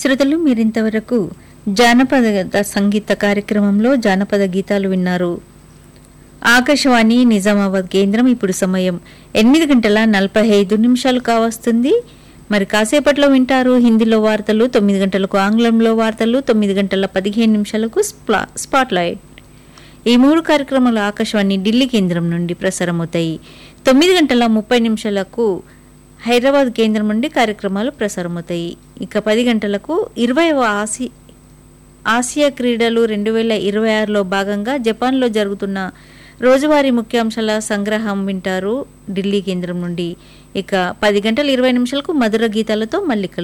శ్రోతలు మీరింతవరకు జానపద సంగీత కార్యక్రమంలో జానపద గీతాలు విన్నారు ఆకాశవాణి నిజామాబాద్ కేంద్రం ఇప్పుడు సమయం ఎనిమిది గంటల నలభై ఐదు నిమిషాలు కావస్తుంది మరి కాసేపట్లో వింటారు హిందీలో వార్తలు తొమ్మిది గంటలకు ఆంగ్లంలో వార్తలు తొమ్మిది గంటల పదిహేను నిమిషాలకు స్ప్లా స్పాట్లైట్ ఈ మూడు కార్యక్రమాలు ఆకాశవాణి ఢిల్లీ కేంద్రం నుండి ప్రసారమవుతాయి తొమ్మిది గంటల ముప్పై నిమిషాలకు హైదరాబాద్ కేంద్రం నుండి కార్యక్రమాలు ప్రసారమవుతాయి ఇక పది గంటలకు ఇరవైవ ఆసి ఆసియా క్రీడలు రెండు వేల ఇరవై ఆరులో భాగంగా జపాన్లో జరుగుతున్న రోజువారీ ముఖ్యాంశాల సంగ్రహం వింటారు ఢిల్లీ కేంద్రం నుండి ఇక పది గంటల ఇరవై నిమిషాలకు మధుర గీతాలతో మళ్ళీ కలుద్దాం